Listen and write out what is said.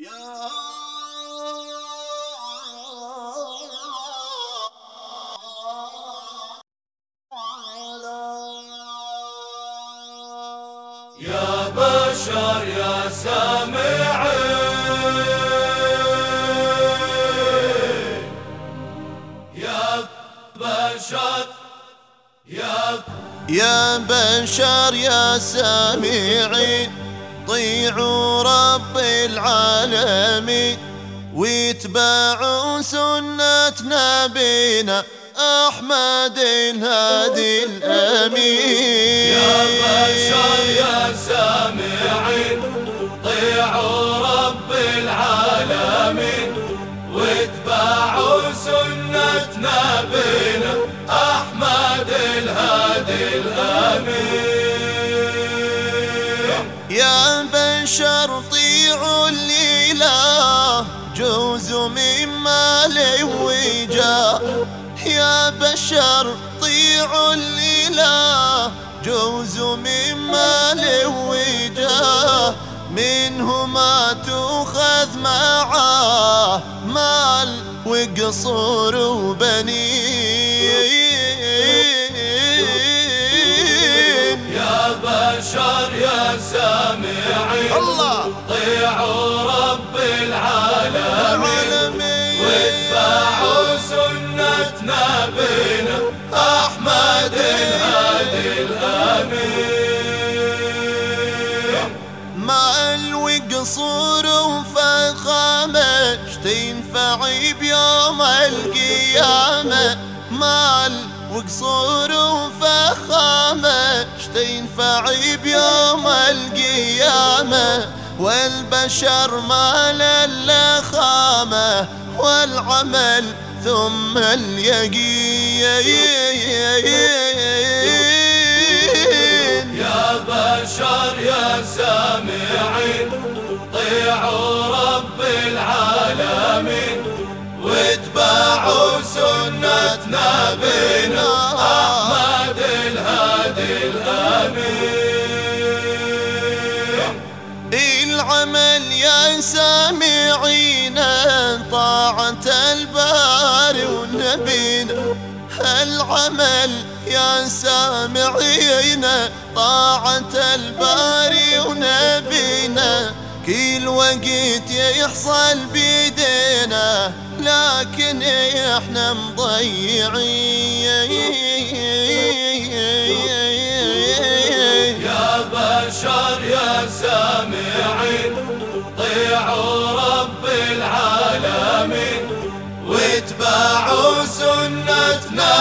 يا بشر يا سامعين يا بشر يا يا بشر يا سامعين طيعوا رب العالمين واتبعوا سنة نبينا أحمد الهادي الأمين يا بشر يا سامعين طيعوا رب العالمين واتبعوا سنة نبينا أحمد الهادي الأمين يا بشر طيعوا الإله جوز من مال وجاه يا بشر طيعوا الإله جوز من مال وجاه منه ما تؤخذ معاه مال وقصور وبنين يا بشر يا سامعين الله طيعوا رب العالمين العالمين واتبعوا سنة نبينا أحمد الهادي الأمين مال وقصور وفخامة تنفع بيوم القيامة مال وقصور وفخامة تنفع بيوم القيامة والبشر مال اللخامة والعمل ثم اليقين يا بشر يا سامعين طيعوا رب العالمين واتبعوا سنة نبينا أحمد الهادي الأمين العمل يا سامعين طاعة الباري ونبينا العمل يا سامعين طاعة الباري ونبينا كل وقت يحصل بيدينا لكن احنا مضيعين يا بشر يا سامعين طيعوا رب العالمين واتبعوا سنة